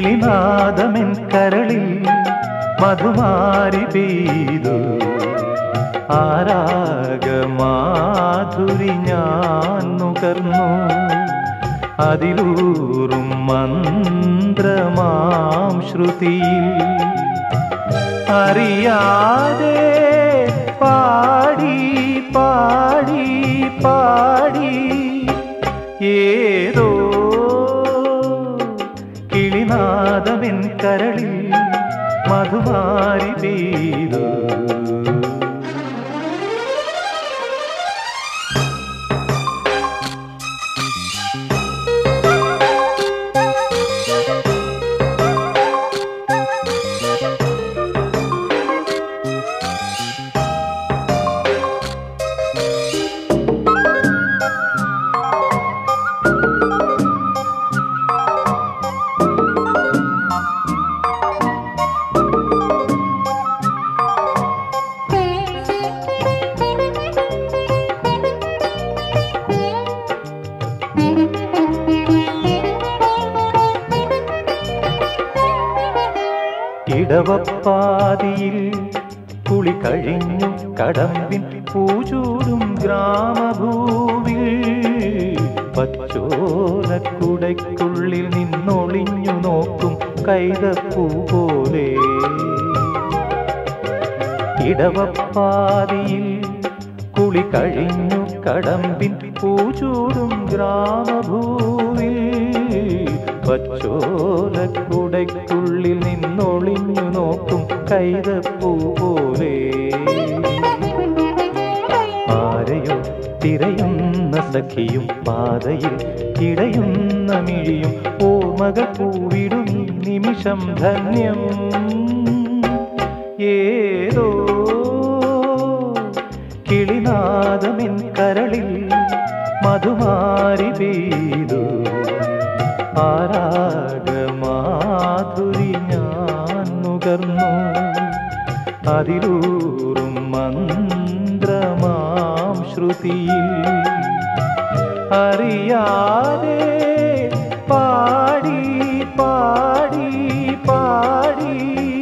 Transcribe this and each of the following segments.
കിളിനാദമെൻ കരളിൽ മധുമാരി പെയ്തു ആരാഗമാധുരി ഞാൻ നുകർന്നു അതിലൂറും മന്ത്രമാം ശ്രുതിയിൽ അറിയാതെ പാടി പാടി പാടി ഏതോ കിളിനാദമെൻ കരളിൽ മധുമാരി പെയ്തു ഇടവപ്പാതിയിൽ കുളി കഴിഞ്ഞു കടമ്പിൻ പൂചൂടും ഗ്രാമഭൂവിൽ പച്ചോലക്കുടയ്ക്കുള്ളിൽ നിന്നൊളിഞ്ഞു നോക്കും കൈതപ്പൂ പോലെ ഇടവപ്പാതിയിൽ കുളി കഴിഞ്ഞു കടമ്പിൻ പൂചൂടും ഗ്രാമഭൂവിൽ പച്ചോലക്കുടയ്ക്കുള്ളിൽ നിന്നൊളിഞ്ഞു നോക്കും കൈതപ്പൂ പോലെ ആരെയോ തിരയുന്ന സഖിയും പാതയിൽ ഇടയുന്ന മിഴിയും ഓർമ്മകൾ പൂവിടും ഈ നിമിഷം ധന്യം ഏതോ കിളിനാദമിൻ കരളിൽ മധുമാരി പെയ്തു ആരാഗമാധുരി ഞാൻ നുകർന്നു അതിലൂറും മന്ത്രമാം ശ്രുതിയിൽ അറിയാതെ പാടി പാടി പാടി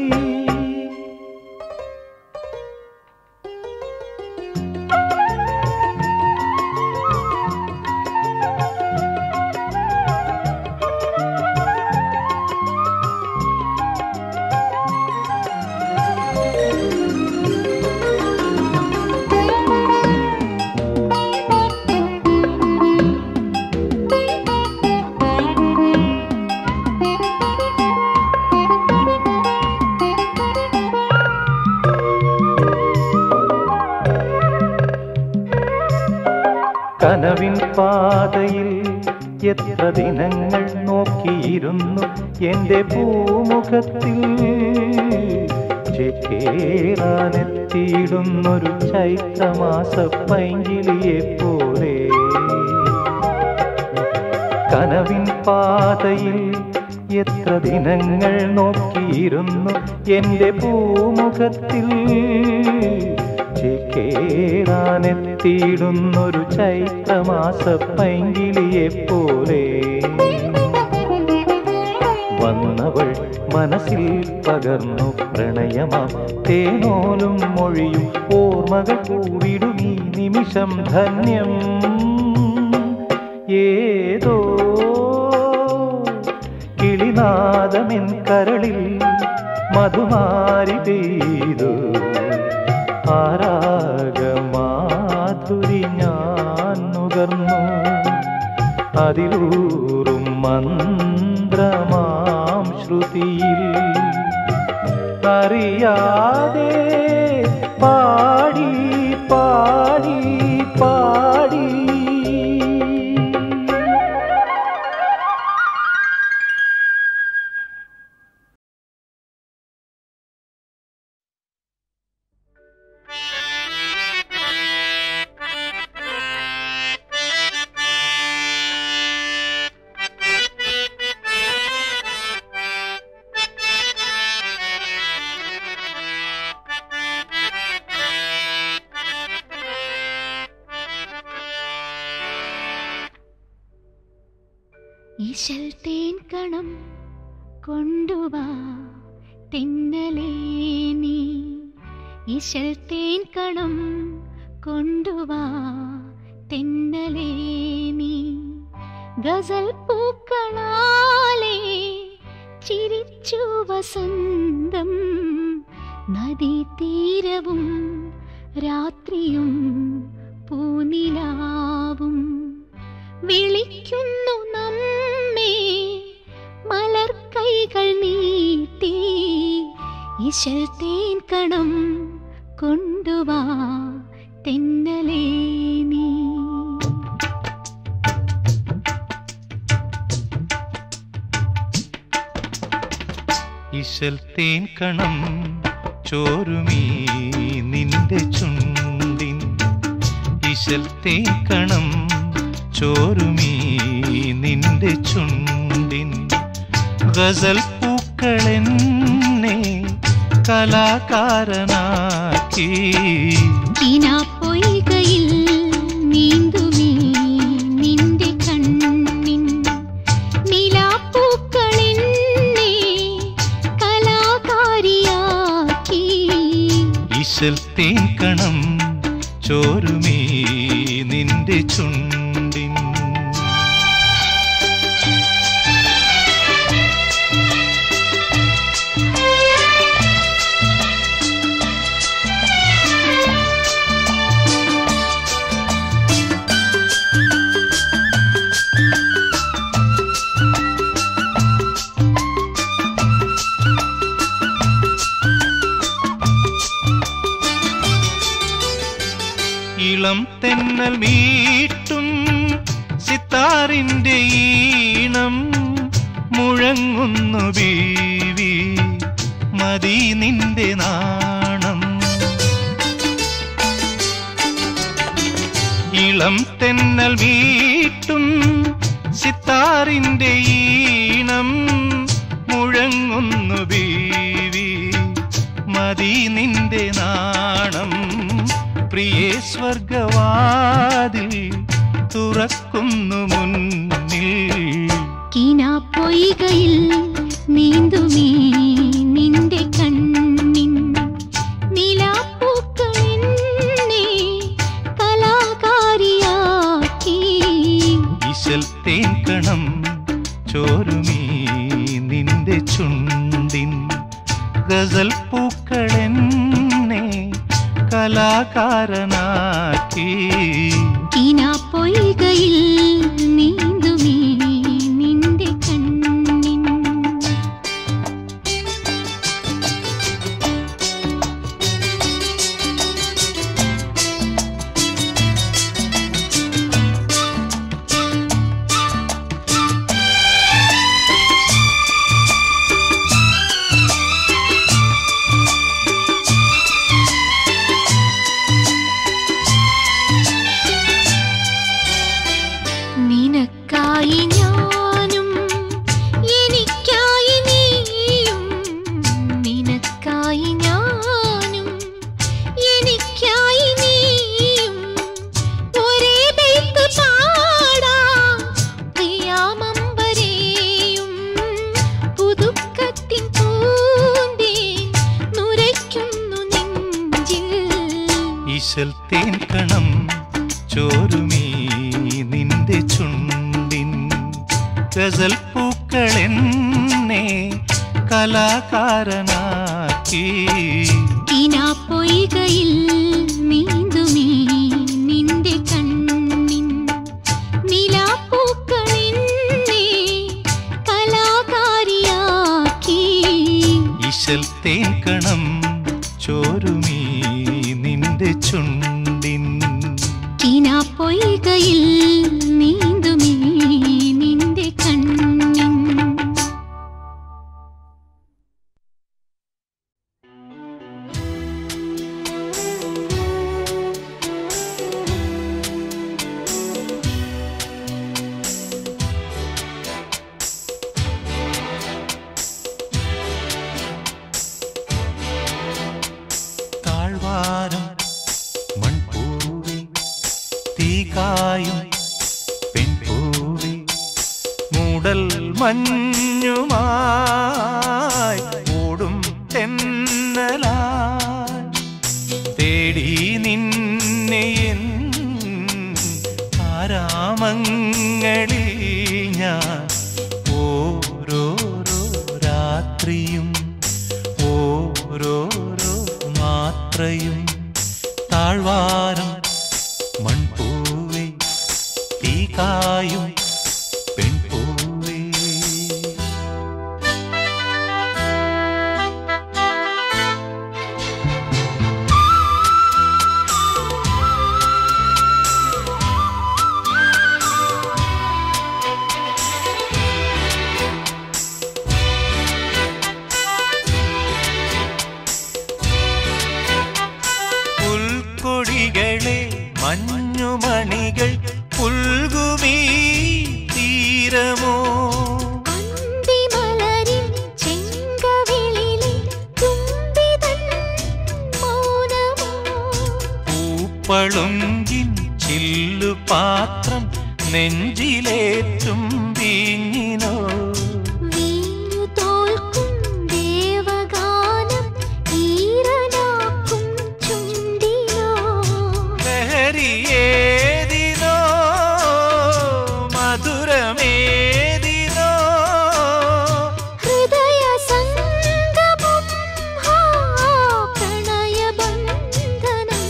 കനവിൻ പാതയിൽ എത്ര ദിനങ്ങൾ നോക്കിയിരുന്നു എന്റെ പൂമുഖത്തിൽ ചേരാനെത്തിയിടുന്നൊരു ചൈത്രമാസ പൈങ്കിളിയെ പോലെ കനവിൻ പാതയിൽ എത്ര ദിനങ്ങൾ നോക്കിയിരുന്നു എന്റെ പൂമുഖത്തിൽ ചേരാനെത്തിയിടുന്നൊരു ചൈത്രമാസ പൈങ്കിളിയെ പോലെ വന്നവൾ മനസ്സിൽ പകർന്നു പ്രണയമാം തേനോലും മൊഴിയും ഓർമ്മകൾ പൂവിടും ഈ നിമിഷം ധന്യം ഏതോ കിളിനാദമെൻ കരളിൽ മധുമാരി പെയ്തു ആരാഗമാധുരി ഞാൻ നുകർന്നു അതിലൂറും മന്ത്രമാം ശ്രുതിയിൽ അറിയാതെ പാടി പാടി പാടി ഇശൽ തേൻ കണം കൊണ്ടുവാ തെന്നലേ നീ ഇശൽ തേൻ കണം കൊണ്ടുവാ തെന്നലേ നീ ഗസൽ പൂക്കളാലേ ചിരിച്ചു വസന്തം നദീതീരവും രാത്രിയും പൂനിലാവും വിളിക്കുന്നു നമ്മെ മലർ കൈകൾ നീട്ടി ഇശൽ തേൻ കണം കൊണ്ടുവാ തെന്നലേ നീ ഇശൽ തേൻ കണം ചോരുമീ നിന്റെ ചുണ്ടിൻ ഇശൽ തേൻ കണം ചോരുമീ നിന്റെ ചുണ്ടിൻ ഗസൽ പൂക്കളെന്നെ കലാകാരനാക്കി പൊയ്കയിൽ നീന്തുമീ നിന്റെ കണ്ണിൻ നിലാപ്പൂക്കളെന്നെ കലാകാരിയാക്കി ഇശൽ തേൻ കണം ചോരുമീ നിന്റെ ചുണ്ടിൻ ഇളം തെന്നൽ മീട്ടും സിത്താറിന്റെ ഈണം മുഴങ്ങുന്നു ബീവി മതി നിന്റെ നാണം ഇളം തെന്നൽ മീട്ടും സിത്താറിന്റെ ഈണം മുഴങ്ങുന്നു ബീവി മതി നിന്റെ നാണം പ്രിയേ സ്വർഗവാതിൽ തുറക്കുന്നു മുന്നിൽ പൊയ്കയിൽ നീന്തുമീ നിന്റെ കണ്ണിൻ നിലാപ്പൂക്കളെന്നെ കലാകാരിയാക്കി ഇശൽ തേൻ കണം ചോരുമീ നിന്റെ ചുണ്ടിൻ ഗസൽ പൂക്കളെന്നെ കലാകാരനാക്കി പൊയ്കയിൽ നീന്തുമീ നിന്റെ കണ്ണിൻ നിനക്കായി ഞാനും എനിക്കായി നീയും നിനക്കായി ഞാനും എനിക്കായി നീയും ഒരേ ബെയ്ത്ത് പാടാം പ്രിയാമമ്പരേയും പുതുക്കത്തിൻ പൂന്തേ നുരയ്ക്കുന്നു നെഞ്ചിൽ ഇശൽ തേൻ കണം ചോരുമീ നിന്റെ ചുണ്ടിൻ ഗസൽ പൂക്കളെന്നെ കലാകാരനാക്കി പൊയ്കയിൽ നീന്തുമീ നിന്റെ കണ്ണിൻ നിലാപ്പൂക്കളെന്നെ കലാകാരിയാക്കി ഇശൽ തേൻ കണം ചോരുമീ നിന്റെ ചുണ്ടിൻ പൊയ്കയിൽ നീന്തുമീ നിന്റെ കണ്ണിൻ താഴ്വാരം മൺപൂവി തീകായും പെൺപൂവി മൂടൽ മഞ്ഞുമായി രാത്രിയും ഓരോരോ മാത്രയും താഴ്വാരം മൺപൂവേ തീ കായും പെൺപൂവേ പുൽക്കൊടികളെ മഞ്ഞുമണികൾ പുൽകുമീ തീരമോ അന്തിമലരിൻ ചെങ്കവിളിലെ തുമ്പിതൻ മൗനമോ പൂപ്പളുങ്കിൻ ചില്ലുപാത്രം നെഞ്ചിലേറ്റും വീഞ്ഞിനോ വീഞ്ഞു തോൽക്കും ദേവഗാനം ഈറനാക്കും ചുണ്ടിനോ ലഹരിയേതിനോ മധുരമേതിനോ ഹൃദയ സംഗമം ഹാ പ്രണയബന്ധനം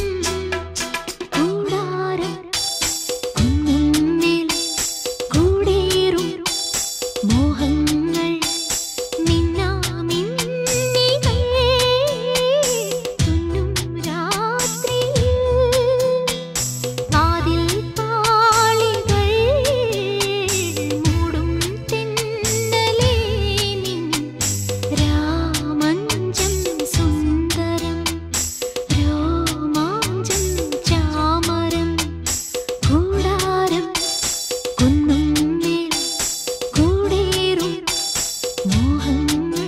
കൂടാരം കുന്നിന്മേൽ കൂടേറും മോഹങ്ങൾ മിന്നാമിന്നികൾ തുന്നും രാത്രിയിൽ വാതിൽ പാളികൾ മൂടും തെന്നലേ നിൻ രാമഞ്ചം സുന്ദരം രോമാഞ്ചം ചാമരം കൂടാരം കുന്നുമ്മേൽ കൂടേറും മോഹങ്ങൾ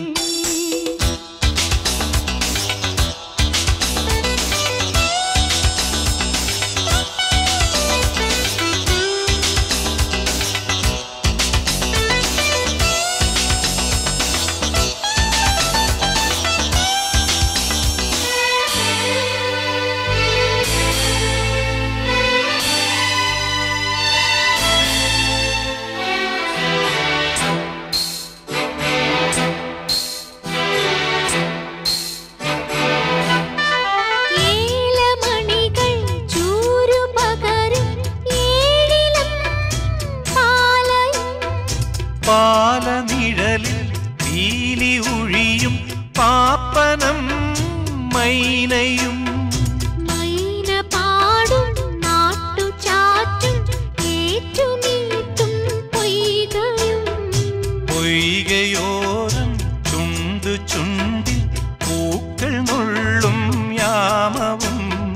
ഏലമണികൾ ചൂരുപകരും ഏഴിലം പാലയും പാലനിഴലിൽ പീലി ഉഴിയും പാപ്പനം മൈനയും മൈന പാടും നാട്ടുചാറ്റും ഏറ്റുനീട്ടും പൊയ്കയും പൊയ്കയോരം ചുണ്ടു ചുണ്ടിൽ പൂക്കൾ നുള്ളും യാമവും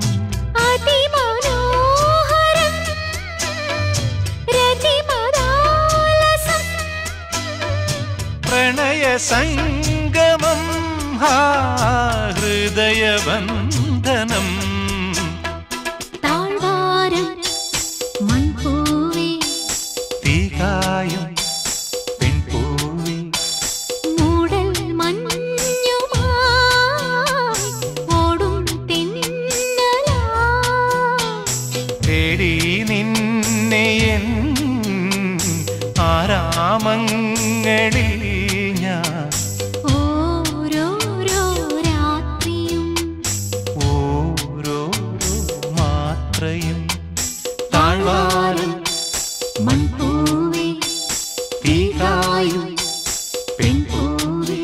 അതിമനോഹരം രതിമദാലസം പ്രണയ സംഗമം ഹാ ഹൃദയബന്ധനം താഴ്വാരം മൺപൂവേ തീകായും പെൺപൂവി മൂടൽ മഞ്ഞുമായി ഓടും തെന്നലായി തേടി നിന്നെ എൻ ആരാമങ്ങളിൽ ഞാൻ ഓരോരോ രാത്രിയും ഓരോരോ മാത്രയും താഴ്വാരം മൺപൂവേ തീകായും പെൺപൂവി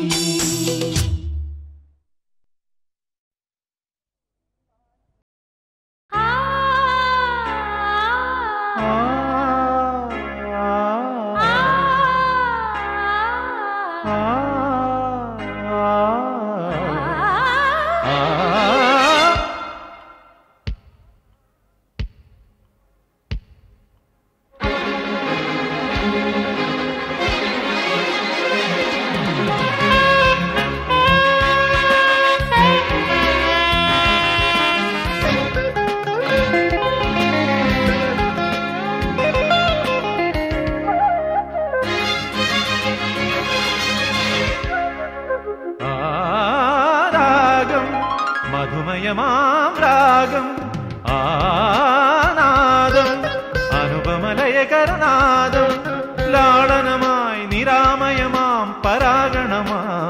രാഗം മധുമയമാം രാഗം ആനാദം അനുപമലയകരനാദം ലാളനമായി നിരാമയമാം പരാഗണമാ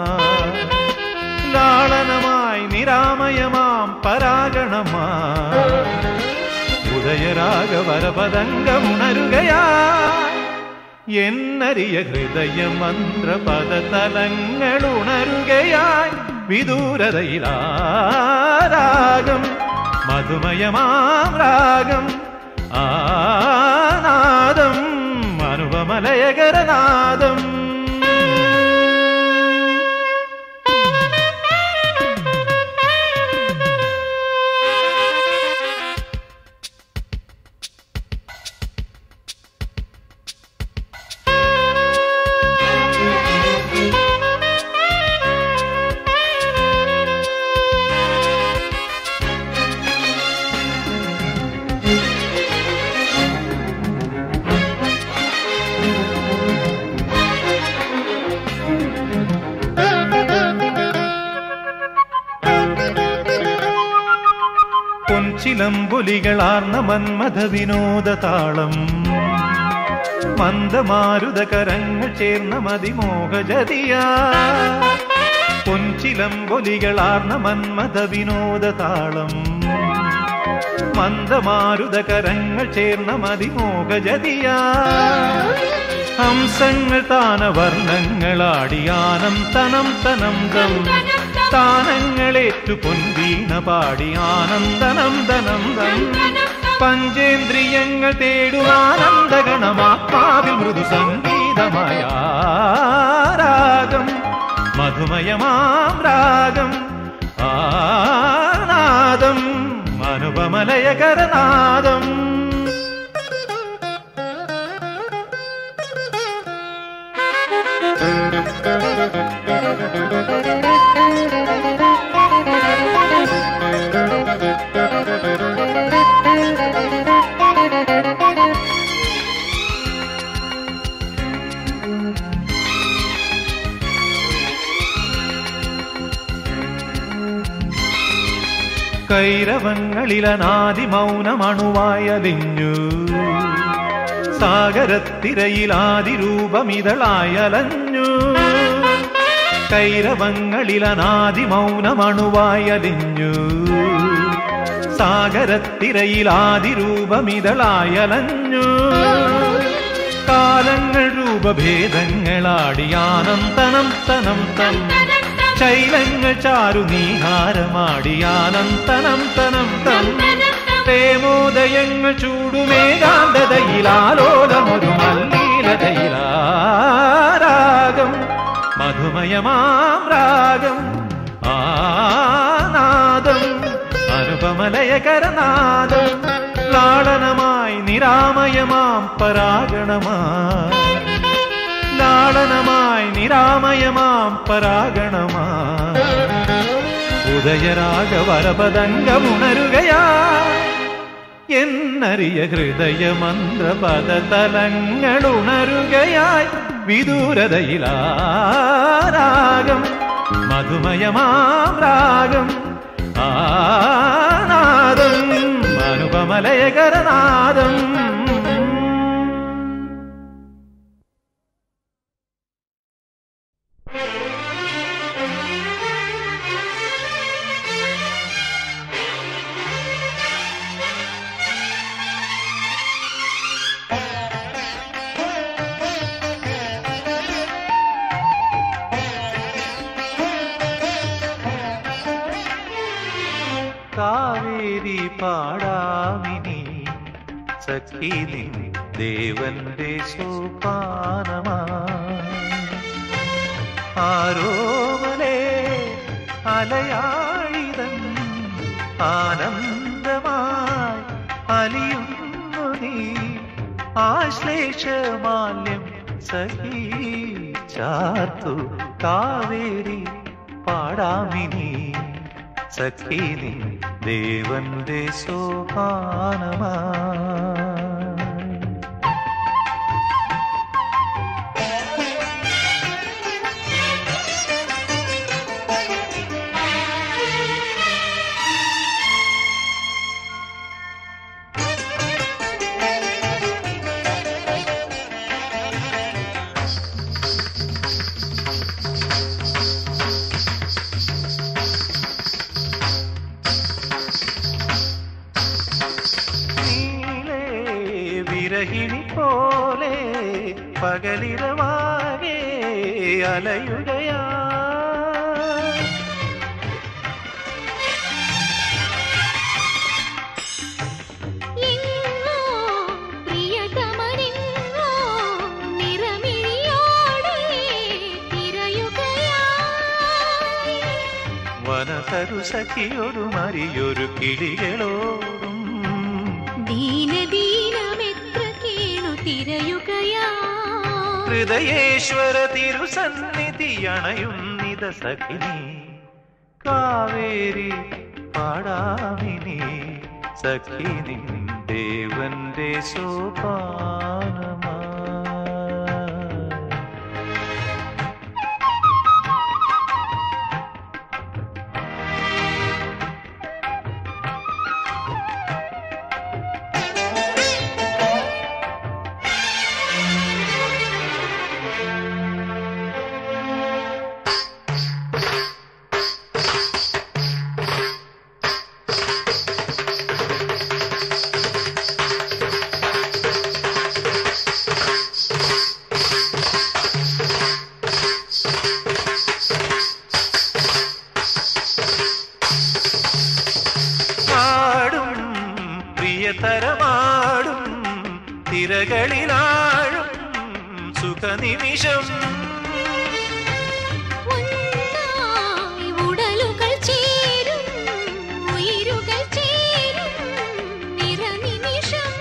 ഉദയരാഗവരപതംഗമുണരുകയാ എന്നരിയ ഹൃദയ മന്ത്രപദതലങ്ങൾ ഉണരുകയായി വിദൂരതയിലാരാഗം മധുമയമാം രാഗം ആനാദം അനുപമലയകരനാദം പൊൻചിലമ്പുലികളാർന്ന മന്മഥ വിനോദ താളം മന്ദമാരുത കരങ്ങൾ ചേർന്ന മതിമോഹജതിയ പൊൻചിലമ്പൊലികളാർന്ന മന്മഥ വിനോദ താളം മന്ദമാരുത കരങ്ങൾ ചേർന്ന മതിമോഹജതിയ ഹംസങ്ങൾ താനവർണ്ണങ്ങളാടിയാനം തനം തനം ദം താനങ്ങളേറ്റു പൊൻവീണ പാടി ആനന്ദനം ദനം ദം പഞ്ചേന്ദ്രിയങ്ങൾ തേടുവാനന്ദഗണമാത്മാവിൽ മൃദു സംഗീതമായ രാഗം മധുമയമാം രാഗം ആനാദം അനുപമലയകരനാദം കൈരവങ്ങളിലനാദി മൗനമണുവായലിഞ്ഞു സാഗരത്തിരയിലാദി രൂപമിതളായലഞ്ഞു കൈരവങ്ങളിലനാദി മൗനമണുവായലിഞ്ഞു സാഗരത്തിരയിലാദി രൂപമിതളായലഞ്ഞു കാലങ്ങൾ രൂപഭേദങ്ങളാടിയാനന്തനം തനം തം ശൈലങ്ങൾ ചാരു നീഹാരമാടിയാനന്തനം തനം തം പ്രേമോദയങ്ങൾ ചൂടുമേകാന്തതയിലാലോലമൊരു മല്ലീലതയിലാരാഗം മധുമയമാം രാഗം ആനാദം അനുപമലയകരനാദം ലാളനമായി നിരാമയമാം പരാഗണമായി ലാളനമായി നിരാമയമാം പരാഗണമായി ഉദയരാഗവരപതംഗമുണരുകയാ എന്നറിയ ഹൃദയ മന്ത്രപദതലങ്ങൾ ഉണരുകയായി വിദൂരതയിലാരാഗം മധുമയമാം രാഗം ആനാദം അനുപമലയകരനാദം കാവേരി പാടാമിനി സഖീനി ദേവന്റെ സോപാനമാ ആരോമലേ അലയാഴിതൻ ആനന്ദമായി അലിയുന്നു നീ ആശ്ലേഷമാല്യം സഖീ ചാർത്തു കാവേരി പാടാമിനി സഖീനി ദേവന്റെ സോപാനമായി നീ പകലിരമാകെ അലയുകയാ എങ്ങോ പ്രിയതമനെങ്ങോ നിറമിഴിയോടെ തിരയുകയായി വനതരു സഖിയൊരു മറിയൊരു കിളികളോടും ദീനദീനമെത്ര കേണു തിരയുകയായി ഹൃദയേശ്വര തിരുസന്നിധി അണയുന്നിത സഖിനി കാവേരി പാടാമിനി സഖിനി ദേവന്റെ സോപാനമാ ആടും പ്രിയതരമാടും തിരകളിലാഴും സുഖനിമിഷം ഒന്നായി ഉടലുകൾ ചേരും ഉயிருകൾ ചേരും നിറനിമിഷം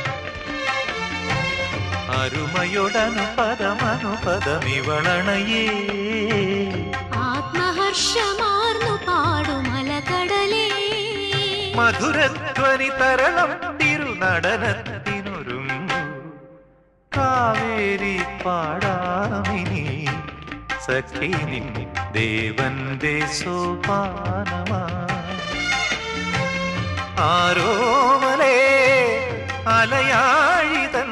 അരുമയൊടനുപദമനുപദമിവളണയേ ആത്മഹർഷമാർന്നു പാടുമലകടലേ മധുരധ്വനി തരണം തിരുനടനത്തിനൊരുങ്ങു കാവേരി പാടാമിനി സഖിനി ദേവന്റെ സോപാനമാ ആരോമലേ അലയാഴിതൻ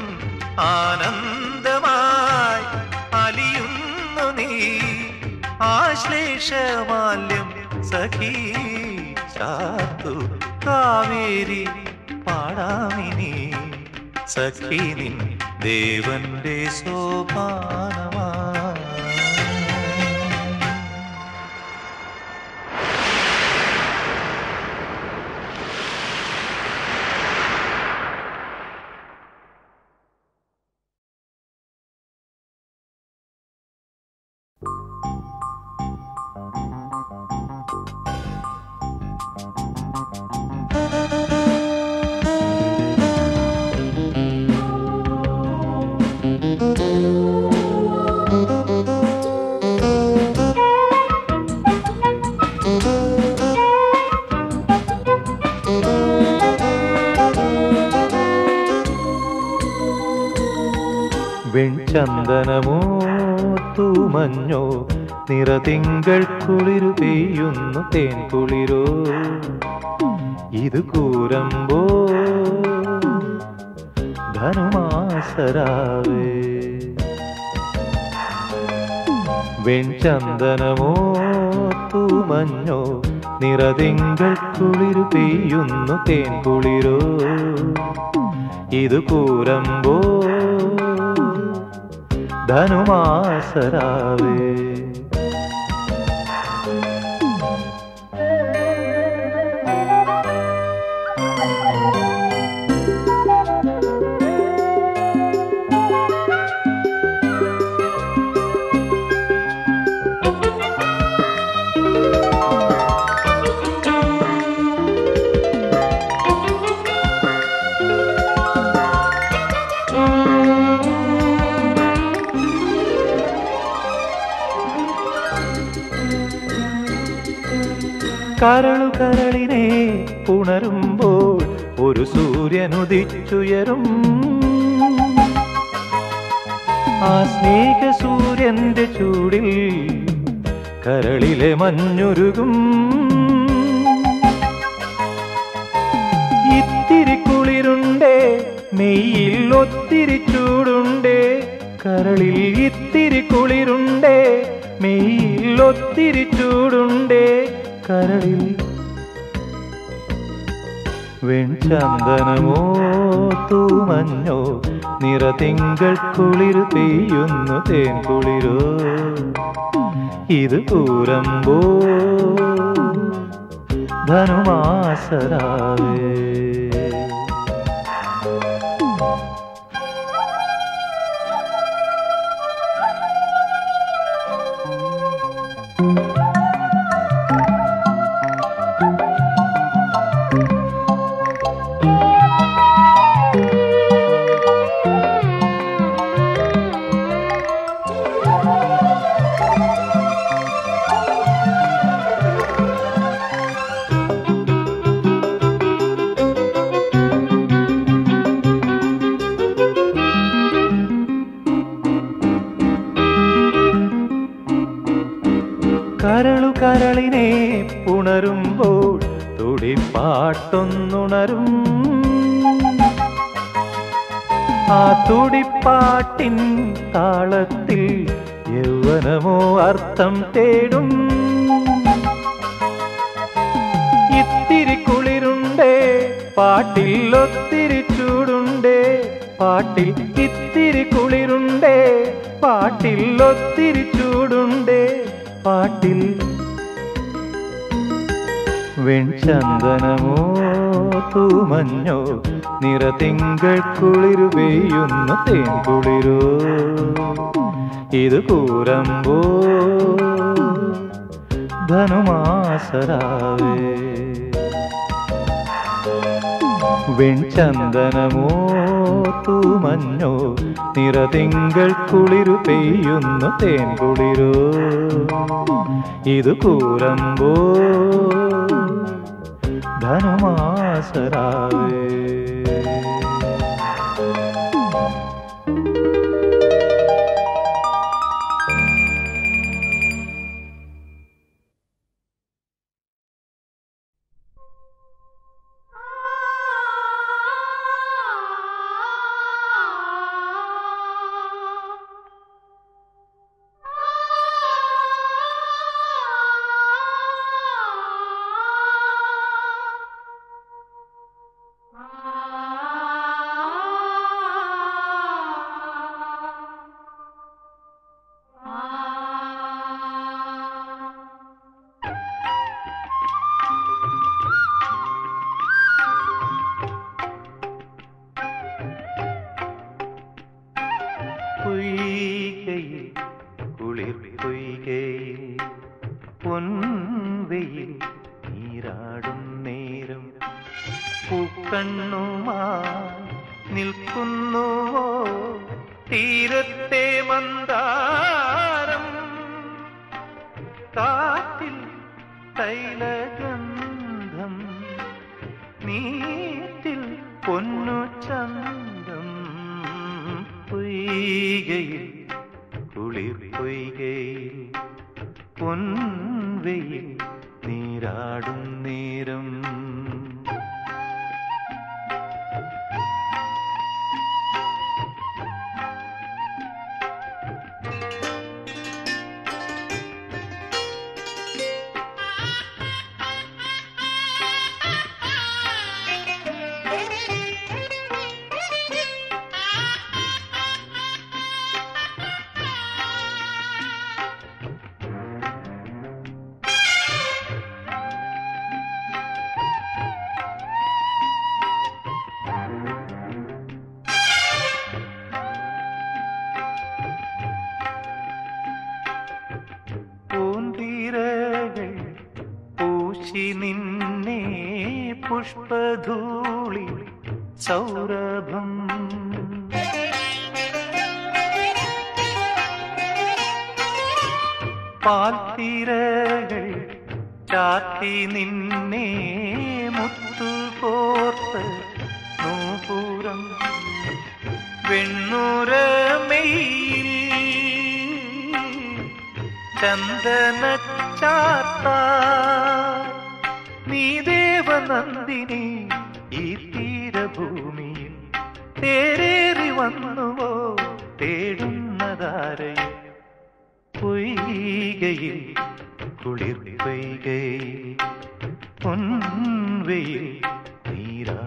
ആനന്ദമായി അലിയുന്നു നീ ആശ്ലേഷമാല്യം സഖീ ചാത്തു കാവേരി പാടാമിനി സഖിനി ദേവന്റെ സോപാനമാ വെൺചന്ദനമോ തൂമഞ്ഞോ നിറതിങ്കൾ കുളിരു പെയ്യുന്നു തേൻ കുളിരോ ഇത് കൂരമ്പോ ധനുമാസരാവേ വെൺചന്ദനമോ തൂമഞ്ഞോ നിറതിങ്കൾ കുളിരു പെയ്യുന്നു തേൻ കുളിരോ ഇത് കൂരമ്പോ ധനുമാസരാവേ കരളു കരളിനെ ഉണരുമ്പോൾ ഒരു സൂര്യനുദിച്ചുയരും ആ സ്നേഹ സൂര്യന്റെ ചൂടിൽ കരളിലെ മഞ്ഞുരുകും ഇത്തിരി കുളിരുണ്ടേ മെയ്യിൽ ഒത്തിരി ചൂടുണ്ടേ കരളിൽ ഇത്തിരി കുളിരുണ്ടേ മെയ്യിൽ ഒത്തിരി ചൂടുണ്ടേ കരളിൽ വെൺചന്ദനമോ തൂമഞ്ഞോ നിറതിങ്കൾ കുളിരു പെയ്യുന്നു തേൻ കുളിരോ ഇത് പൂരമ്പോ ധനുമാസരാവേ കരളു കരളിനെ ഉണരുമ്പോൾ തുടിപ്പാട്ടൊന്നുണരും ആ തുടിപ്പാട്ടിൻ താളത്തിൽ യൗവനമോ അർത്ഥം തേടും ഇത്തിരി കുളിരുണ്ടേ പാട്ടിൽ ഒത്തിരി ചൂടുണ്ടേ പാട്ടിൽ ഇത്തിരി കുളിരുണ്ടേ പാട്ടിൽ ഒത്തിരി ചൂടുണ്ടേ പാട്ടിൽ വെൺചന്ദനമോ തൂമഞ്ഞോ നിറതിങ്കൾ കുളിരു പെയ്യുന്നു തേൻ കുളിരോ ഇത് കൂരമ്പോ ധനുമാസരാവേ വെൺചന്ദനമോ തൂമഞ്ഞോ നിറതിങ്കൾ കുളിരു പെയ്യുന്നു തേൻ കുളിരോ ഇത് കൂരമ്പോ ധനുമാസരാവേ പൊയ്കയിൽ കുളിർ പൊയ്കയിൽ പൊൻവെയിൽ നീരാടും നേരം പൂക്കണ്ണുമായി നിൽക്കുന്നുവോ തീരത്തെ മന്ദാരം കാറ്റിൽ തൈലഗന്ധം നീറ്റിൽ പൊന്നു ചന്തം പൊയ്കയിൽ കുളിർ പൊയ്കയിൽ പൊൻവെയിൽ നീരാടും നേരം പൂന്തിരകൾ പൂശി നിന്നെ പുഷ്പധൂളി സൗരഭം പാൽത്തിരകൾ ചാത്തി നിന്നെ മുത്തുകോർത്ത് നൂപുരം വെണ്ണുരമയിൽ ചന്ദന ചാത്ത നീ ദേവനന്ദിനി ഈ തീരഭൂമിയിൽ തേരേറി വന്നുവോ തേടുന്നതാരയും പൊയ്കയിൽ കുളിർ പെയ്കയിൽ പൊൻവെയിൽ നീരാ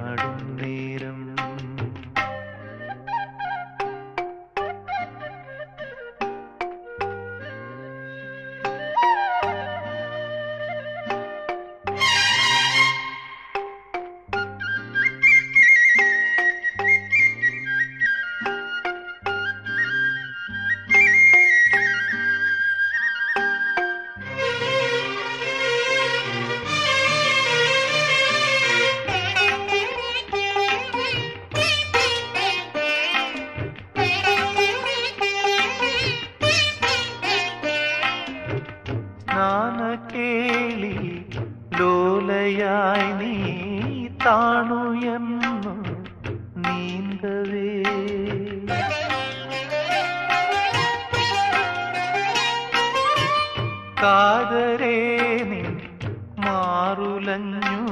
ഗാനകേളി ലോലയായി നീ താണുയെന്നു നീന്തവേ കാതരേ നിൻ മാറുലഞ്ഞു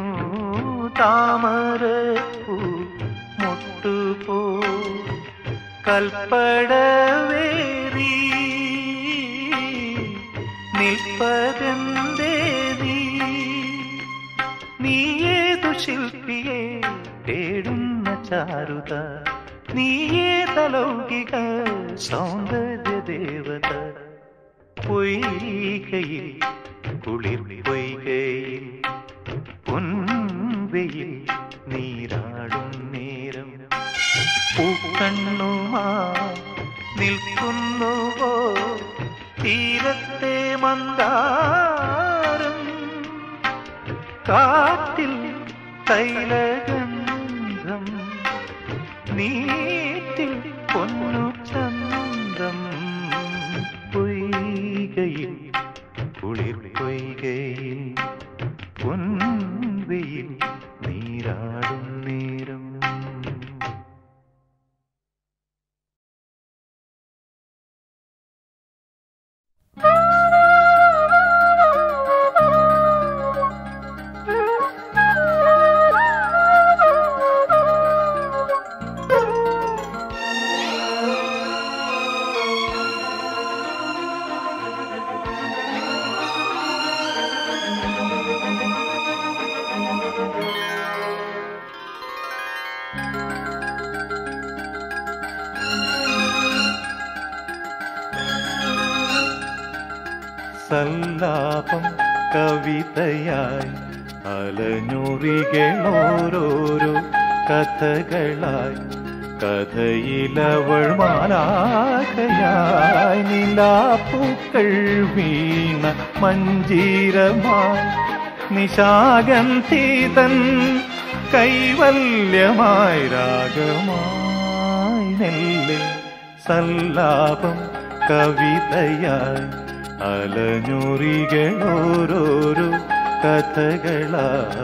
താമരപ്പൂ മുട്ടുപോ കൽപ്പടവേറി നിൽപ്പതെന്തേ നീ നീയേതു ശില്പിയെ തേടുന്ന ചാരുത നീയേ തലൗകിക സൗന്ദര്യ ദേവത പൊയ്കയിൽ കുളിർ പൊയ്കയിൽ പൊൻവെയിൽ നീരാടും നേരം പൂക്കണ്ണുമാ നിൽക്കുന്നുവോ തീരത്തെ മന്ദാരം കാറ്റിൽ തൈലഗന്ധം നീറ്റിൽ പൊന്നു ചന്തം പൊയ്കയിൽ കുളിർ പൊയ്കയിൽ പൊൻവെയിൽ നീരാടും നേരം സല്ലാപം കവിതയായി അലഞ്ഞുറികളോരോരോ കഥകളായി കഥയിലവൾ മാലാകയായി നിലാപ്പൂക്കൾ വീണ മഞ്ജീരമായി നിശാഗന്ധീതൻ കൈവല്യമായി രാഗമായി നെല്ല് സല്ലാപം കവിതയായി അലഞ്ഞുറികളോരോരോ കഥകളായി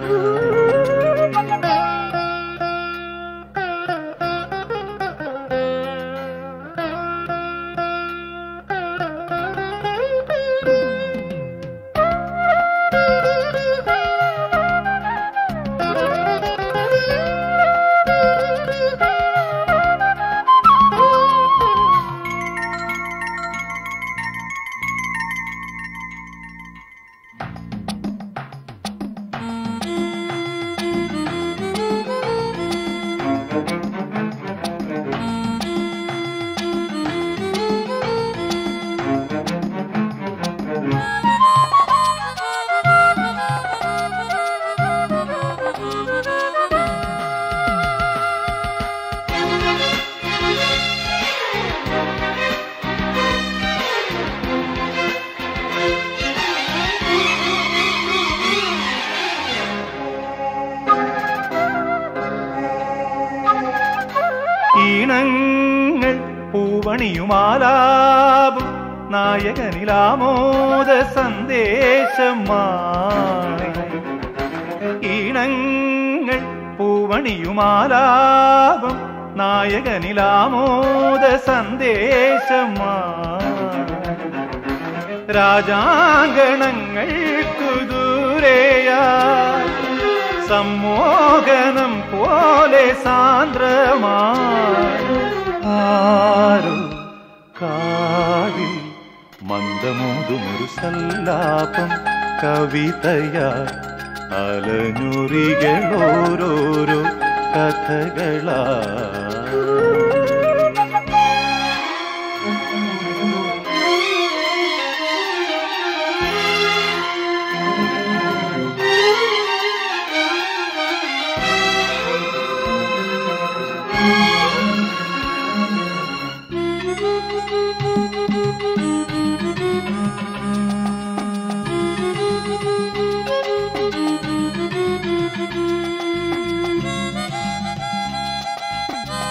ഈണങ്ങൾ പൂവണിയുമാലാപും നായകനിലാമോദ സന്ദേശമായി ഈണങ്ങൾ പൂവണിയുമാലാപം നായകനിലാമോദ സന്ദേശമായി രാജാങ്കണങ്ങൾക്കു ദൂരെയായി സമ്മോഹനം പോലെ സാന്ദ്രമായി ആരോ കാതിൽ മന്ദമോതുമൊരു സല്ലാപം കവിതയായി അലഞ്ഞുറികളോരോരോ കഥകളായി Thank you.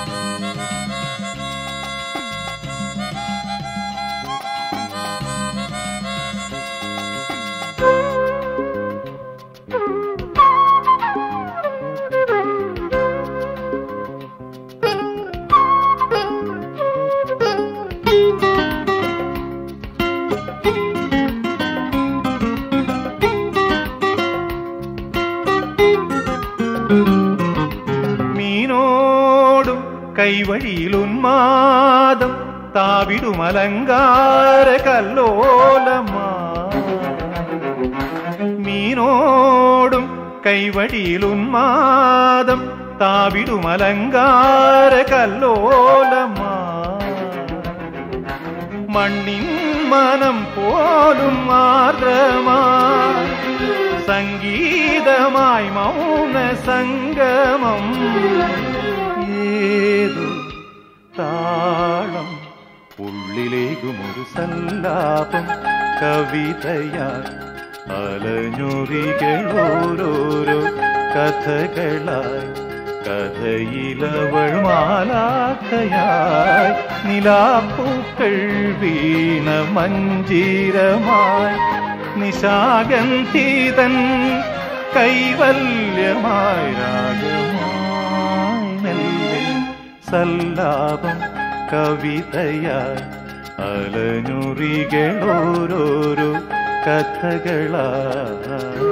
കൈവഴിയിൽ ഉന്മാദം താവിടുമലങ്കാര കല്ലോലമാ മീനോടും കൈവഴിയിൽ ഉന്മാദം താവിടുമലങ്കാര കല്ലോലമാ മണ്ണിൻ മനം പോലും ആർദ്രമായി സംഗീതമായി മൗന സംഗമം ഏതു താളം ഉള്ളിലേക്കുമൊരു സല്ലാപം കവിതയായി അലഞ്ഞൊറികളോരോരോ കഥകളായി കഥയിലവൾ മാലാഖയായി നിലാപ്പൂക്കൾ വീണ മഞ്ജീരമായി നിശാഗന്ധിതൻ കൈവല്യമായി രാഗമായി മെല്ലെ സല്ലാപം കവിതയായി അലഞ്ഞുറികളോരോരോ കഥകളായി